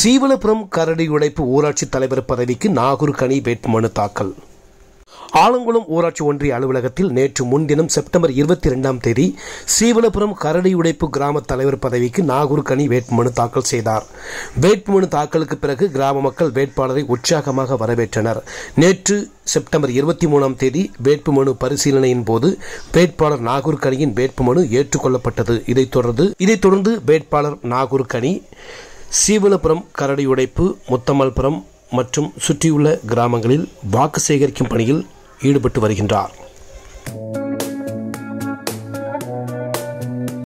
சீவலபுரம் கரடி உடைப்பு ஊராட்சி தலைவர் பதவிக்கு நாகூர் கனி வேட்புமனு தாக்கல் ஆலங்குளம் ஊராட்சி ஒன்றிய அலுவலகத்தில் நேற்று முன்தினம் செப்டம்பர் இருபத்தி இரண்டாம் தேதி சீவலபுரம் கரடி உடைப்பு கிராம தலைவர் பதவிக்கு நாகூர் கனி வேட்புமனு தாக்கல் செய்தார் வேட்புமனு தாக்கலுக்கு பிறகு கிராம மக்கள் வேட்பாளரை உற்சாகமாக வரவேற்றனர் நேற்று செப்டம்பர் இருபத்தி மூணாம் தேதி வேட்புமனு பரிசீலனையின் போது வேட்பாளர் நாகூர் கனியின் வேட்புமனு ஏற்றுக்கொள்ளப்பட்டது இதைத் தொடர்ந்து இதைத் தொடர்ந்து வேட்பாளர் நாகூர் கனி சீவலபுரம் கரடி உடைப்பு முத்தமல்புரம் மற்றும் சுற்றியுள்ள கிராமங்களில் வாக்கு சேகரிக்கும் பணியில் ஈடுபட்டு வருகின்றார்